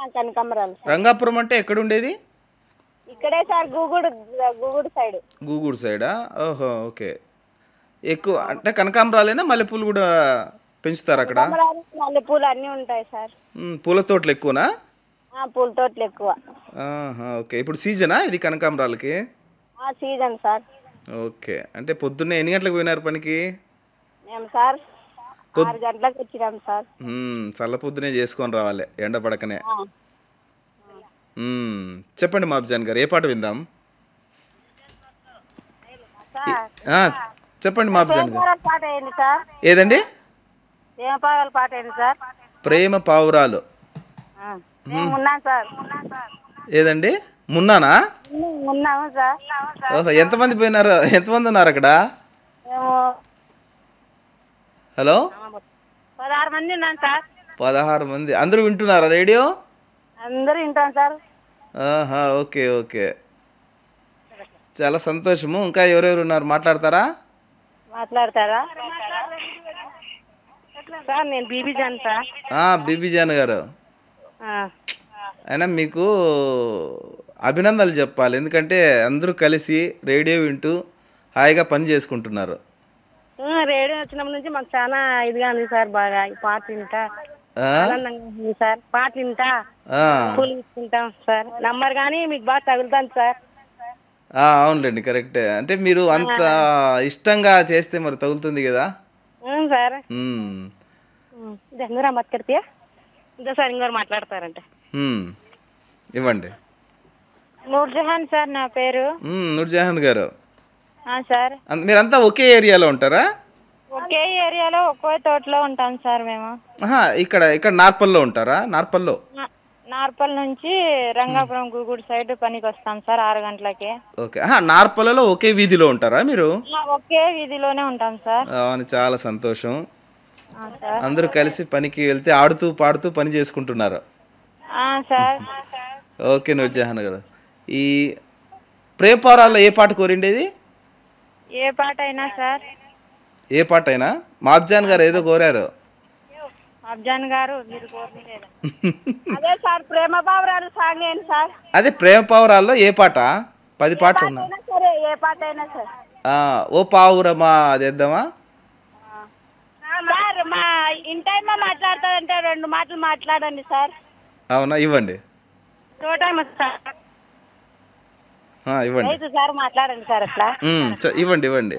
కనకాంబరాలు రంగాపురం అంటే ఎక్కడ ఉండేది ఇక్కడే సార్ గూగుడు గూగుడు సైడ్ గూగూడు సైడా ఓహో ఓకే ఎక్కువ అంటే కనకాంబరాలేనా మల్లెపూలు కూడా పెంచుతారు అక్కడ కనకాంబరాలు మల్లెపూలు అన్నీ ఉంటాయి సార్ మ్, పూల తోటలు ఎక్కువనా ఆ, పూల తోటలు ఎక్కువ ఆహా, ఓకే ఇప్పుడు సీజనా ఇది కనకాంబరాలకి ఆ సీజన్ సార్ ఓకే అంటే పొద్దున్నే ఎన్ని గంటలకు పోయినారు పనికి మేము సార్ ఆరు గంటలకు వచ్చినాం సార్ మ్, చల్ల పొద్దునే చేసుకొని రావాలి ఎండ పడకనే ఆ. మ్, చెప్పండి మాబ్జాన్ గారు ఏ పాట విందాం సార్ ఆ, చెప్పండి మాబ్జాన్ గారు దేవపారాల పాట ఏంటి సార్ ఏదండి దేవపారాల పాట ఏంటి సార్ ప్రేమ పావురాలు ఆ, మేము ఉన్నాం సార్ ఏదండి మున్నానా ఉన్నా- ఉన్నాము సార్ ఓహో ఎంతమంది పోయినారు ఎంతమంది ఉన్నారు అక్కడ మేము హలో పదహారు మంది ఉన్నాం సార్ పదహారు మంది అందరూ వింటున్నారా రేడియో అందరూ వింటాం సార్ ఆహా ఓకే ఓకే చాలా సంతోషము ఇంకా ఎవరెవరు ఉన్నారు మాట్లాడతారా మాట్లాడతారా సార్ నేను బీబీ జాన్ సార్ ఆ, బీబీజాన్ గారు ఆ. అయినా మీకు అభినందనలు చెప్పాలి ఎందుకంటే అందరూ కలిసి రేడియో వింటూ హాయిగా పని చేసుకుంటున్నారు ఆ, రేడియో వచ్చినప్పటి నుంచి మాకు చాలా ఇదిగా ఉంది సార్ బాగా ఈ పాట వింటా ఆ? ఆనందంగా ఉంది సార్ పాట వింటా ఆ, పూలు తీసుకుంటాం సార్ నంబర్ కానీ మీకు బాగా తగులుతాను సార్ ఆ, అవునులేండి కరెక్టే అంటే మీరు అంత ఇష్టంగా చేస్తే మరి తగులుతుంది కదా అవును సార్ మ్మ్. అందరూ మత్ కడితే ఇంకా సార్ ఇంకోరు మాట్లాడతారంటే మ్మ్. ఇవ్వండి నూర్జహాన్ సార్ నా పేరు మ్మ్, నూర్జహాన్ గారు ఆ, సార్ అంత- మీరంతా ఒకే ఏరియాలో ఉంటారా ఒకే ఏరియాలో ఒక్కో తోటలో ఉంటాం సార్ మేము ఆహా, ఇక్కడ ఇక్కడ నార్పల్లో ఉంటారా నార్పల్లో నా- నార్పల్ నుంచి రంగాపురం గూగుడు సైడ్ పనికి వస్తాం సార్ ఆరు గంటలకి ఓకే ఆహా, నార్పల్లలో ఒకే వీధిలో ఉంటారా మీరు ఆ, ఒకే వీధిలోనే ఉంటాం సార్ అవును చాలా సంతోషం ఆ, సార్ అందరూ కలిసి పనికి వెళ్తే ఆడుతూ పాడుతూ పని చేసుకుంటున్నారు ఆ, సార్ ఓకే నూర్జహాన్ గారు ఈ ప్రేపారాల్లో ఏ పాట కోరిండేది ఏ పాట అయినా సార్ ఏ పాట అయినా మాబ్జాన్ గారు ఏదో కోరారు అఫ్జాన్ గారు మీరు కోరినలేదా అదే సార్ ప్రేమ బాబరాలు సాంగ్ ఏంటి సార్ అదే ప్రేమ పావురాల్లో ఏ పాట పది పాటలు ఉన్నాయి అయినా సరే ఏ పాట అయినా సార్ ఆ, ఓ పావురమా అది వేద్దామా సార్ మా ఇంటైమా మాట్లాడతారంటే రెండు మాటలు మాట్లాడండి సార్ అవునా ఇవ్వండి టోటైమ్ సార్ ఆ, ఇవ్వండి రైతు సార్ మాట్లాడండి సార్ అట్లా ఉమ్, చ- ఇవ్వండి ఇవ్వండి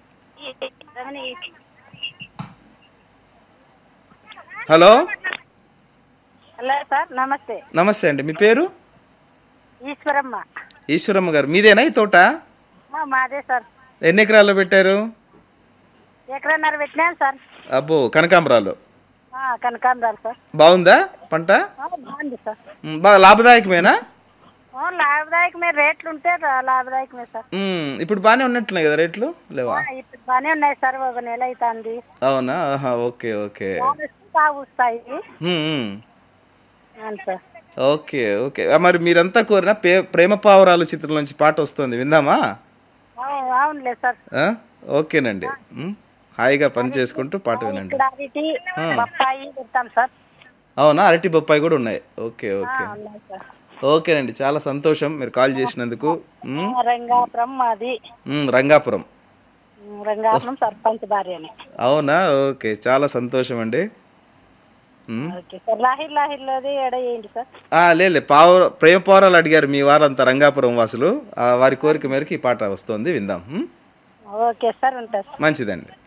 హలో హలో సార్ నమస్తే నమస్తే అండి మీ పేరు ఈశ్వరమ్మ ఈశ్వరమ్మ గారు మీదేనా ఈ తోట మా మాదే సార్ ఎన్ని ఎకరాల్లో పెట్టారు ఎక్కడన్నారు పెట్టినాను సార్ అబ్బో కనకాంబరాలు ఆ, కనకాంబరాలు సార్ బాగుందా పంట ఆ, బాగుంది సార్ ఉమ్, బాగా లాభదాయకమేనా ఆ, లాభదాయకమే రేట్లు ఉంటే రా- లాభదాయకమే సార్ ఉమ్, ఇప్పుడు బాగానే ఉన్నట్టున్నాయి కదా రేట్లు లేవా ఆ, ఇప్పుడు బాగానే ఉన్నాయి సార్ ఒక నెల అవుతుంది అవునా ఆహా ఓకే ఓకే బాగా వస్తాయి ఉమ్, ఉమ్. అవును సార్ ఓకే ఓకే ఆ, మరి మీరంతా కోరిన పే ప్రేమ పావురాలు చిత్రం నుంచి పాట వస్తుంది విందామా అవును, అవునులే సార్ ఆ? ఓకేనండి ఉమ్, హాయిగా పని చేసుకుంటూ పాట వినండి ఇక్కడ అరటి బొప్పాయి పెడతాం సార్ అవునా అరటి బొప్పాయి కూడా ఉన్నాయి ఓకే ఓకే ఉన్నాయి సార్ ఓకేనండి చాలా సంతోషం మీరు కాల్ చేసినందుకు ఉమ్, ఆ, రంగాపురం మాది ఉమ్, రంగాపురం ఉమ్, రంగాపురం సర్పంచ్ భార్యని అవునా ఓకే చాలా సంతోషం అండి ఉమ్. ఓకే సార్ లాహిర్ లాహిర్లోది ఎడ ఏంటి సార్ ఆ, లేలే పావు ప్రేమ పౌరాలు అడిగారు మీ వారంతా రంగాపురం వాసులు ఆ, వారి కోరిక మేరకు ఈ పాట వస్తుంది విందాం ఉమ్? ఓకే సార్ ఉంటా సార్ మంచిదండి